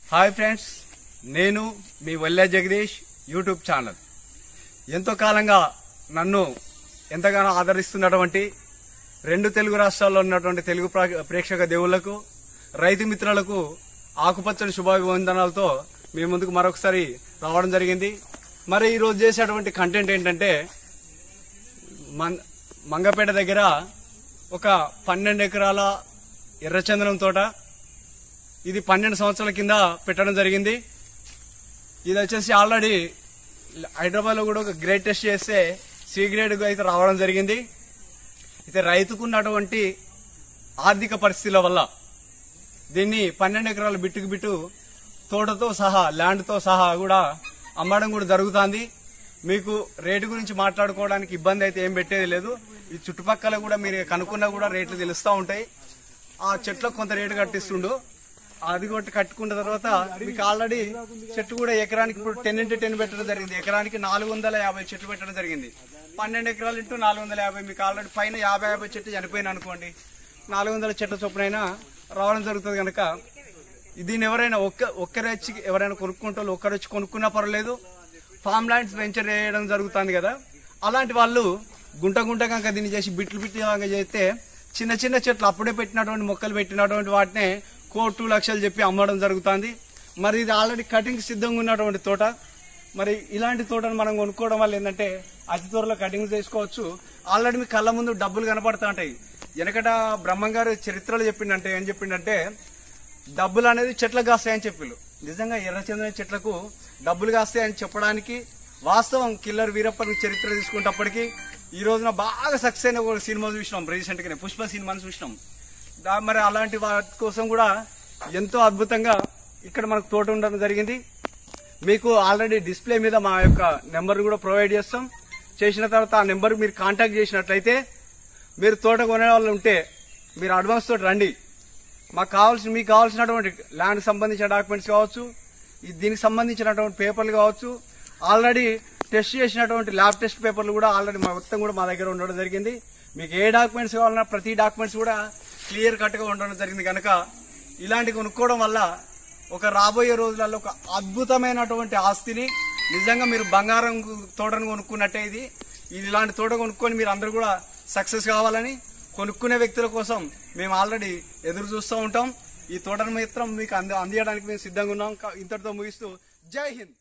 hi friends నేను మీ వల్లే Jagadish YouTube channel ఎంతో కాలంగా నన్ను ఎంతగానో ఆదరిస్తున్నటువంటి రెండు తెలుగు రాష్ట్రాల్లో ఉన్నటువంటి తెలుగు ప్రా- ప్రేక్షక దేవుళ్లకు రైతు మిత్రులకు ఆకుపచ్చని శుభాభివందనాలతో మీ ముందుకు మరొకసారి రావడం జరిగింది మరి ఈరోజు చేసేటువంటి కంటెంట్ ఏంటంటే మన్- మంగపేట దగ్గర ఒక పన్నెండు ఎకరాల ఎర్రచందనం తోట ఇది పన్నెండు సంవత్సరాల కింద పెట్టడం జరిగింది ఇది వచ్చేసి ఆల్రెడీ హైదరాబాద్ లో కూడా ఒక గ్రేడ్ టెస్ట్ చేస్తే సి గ్రేడ్ అయితే రావడం జరిగింది అయితే రైతుకు ఉన్నటువంటి ఆర్థిక పరిస్థితుల వల్ల దీన్ని పన్నెండు ఎకరాల బిట్టుకు బిట్టు తోటతో సహా ల్యాండ్తో సహా కూడా అమ్మడం కూడా జరుగుతుంది మీకు రేటు గురించి మాట్లాడుకోవడానికి ఇబ్బంది అయితే ఏం పెట్టేది లేదు ఈ చుట్టుపక్కల కూడా మీరు కనుక్కున్నా కూడా రేట్లు తెలుస్తూ ఉంటాయి ఆ చెట్లకు కొంత రేటు కట్టిస్తుండు అది కొట్టి కట్టుకున్న తర్వాత మీకు ఆల్రెడీ చెట్టు కూడా ఎకరానికి ఇప్పుడు టెన్ ఇంటూ టెన్ పెట్టడం జరిగింది ఎకరానికి నాలుగు వందల యాభై చెట్లు పెట్టడం జరిగింది పన్నెండు ఎకరాలు ఇంటూ నాలుగు వందల యాభై మీకు ఆల్రెడీ పైన యాభై యాభై చెట్లు చనిపోయిన అనుకోండి నాలుగు వందల చెట్ల చొప్పునైనా రావడం జరుగుతుంది కనుక దీన్ని ఎవరైనా ఒక్క ఒక్కరే వచ్చి ఎవరైనా కొనుక్కుంటే ఒక్కరు వచ్చి కొనుక్కున్నా పర్వాలేదు ఫామ్ ల్యాండ్స్ వెంచర్ చేయడం జరుగుతుంది కదా అలాంటి వాళ్ళు గుంట గుంట కనుక దీన్ని చేసి బిట్లు బిట్లు కనుక చేస్తే చిన్న చిన్న చెట్లు అప్పుడే పెట్టినటువంటి మొక్కలు పెట్టినటువంటి వాటిని కోటి టూ లక్షలు చెప్పి అమ్మడం జరుగుతుంది మరి ఇది ఆల్రెడీ కటింగ్ సిద్ధంగా ఉన్నటువంటి తోట మరి ఇలాంటి తోటను మనం కొనుక్కోవడం వల్ల ఏంటంటే అతి త్వరలో కటింగ్ చేసుకోవచ్చు ఆల్రెడీ మీ కళ్ళ ముందు డబ్బులు కనపడతా ఉంటాయి వెనకట బ్రహ్మం గారు చరిత్రలో చెప్పిండంటే ఏం చెప్పిండంటే డబ్బులు అనేది చెట్లకు కాస్తాయని చెప్పిండు నిజంగా ఎర్రచందన చెట్లకు డబ్బులు కాస్తాయని చెప్పడానికి వాస్తవం కిల్లర్ వీరప్పని చరిత్ర తీసుకున్నప్పటికీ ఈ రోజున బాగా సక్సెస్ అయిన ఒక సినిమా చూసినాం రీసెంట్ గానే పుష్ప సినిమాని చూసినాం దా- మరి అలాంటి వాటి కోసం కూడా ఎంతో అద్భుతంగా ఇక్కడ మనకు తోట ఉండడం జరిగింది మీకు ఆల్రెడీ డిస్ప్లే మీద మా యొక్క నెంబర్ కూడా ప్రొవైడ్ చేస్తాం చేసిన తర్వాత ఆ నెంబర్ మీరు కాంటాక్ట్ చేసినట్లయితే మీరు తోట కొనే వాళ్ళు ఉంటే మీరు అడ్వాన్స్ తోటి రండి మాకు కావాల్సిన మీకు కావాల్సినటువంటి ల్యాండ్ సంబంధించిన డాక్యుమెంట్స్ కావచ్చు ఈ దీనికి సంబంధించినటువంటి పేపర్లు కావచ్చు ఆల్రెడీ టెస్ట్ చేసినటువంటి ల్యాబ్ టెస్ట్ పేపర్లు కూడా ఆల్రెడీ మా మొత్తం కూడా మా దగ్గర ఉండడం జరిగింది మీకు ఏ డాక్యుమెంట్స్ కావాలన్నా ప్రతి డాక్యుమెంట్స్ కూడా క్లియర్ కట్ గా ఉండడం జరిగింది కనుక ఇలాంటి కొనుక్కోవడం వల్ల ఒక రాబోయే రోజులలో ఒక అద్భుతమైనటువంటి ఆస్తిని నిజంగా మీరు బంగారం తోటను కొనుక్కున్నట్టే ఇది ఇది ఇలాంటి తోట కొనుక్కొని మీరు అందరూ కూడా సక్సెస్ కావాలని కొనుక్కునే వ్యక్తుల కోసం మేము ఆల్రెడీ ఎదురు చూస్తూ ఉంటాం ఈ తోటను మాత్రం మీకు అంది అందియడానికి మేము సిద్ధంగా ఉన్నాం కా- ఇంతటితో ముగిస్తూ జై హింద్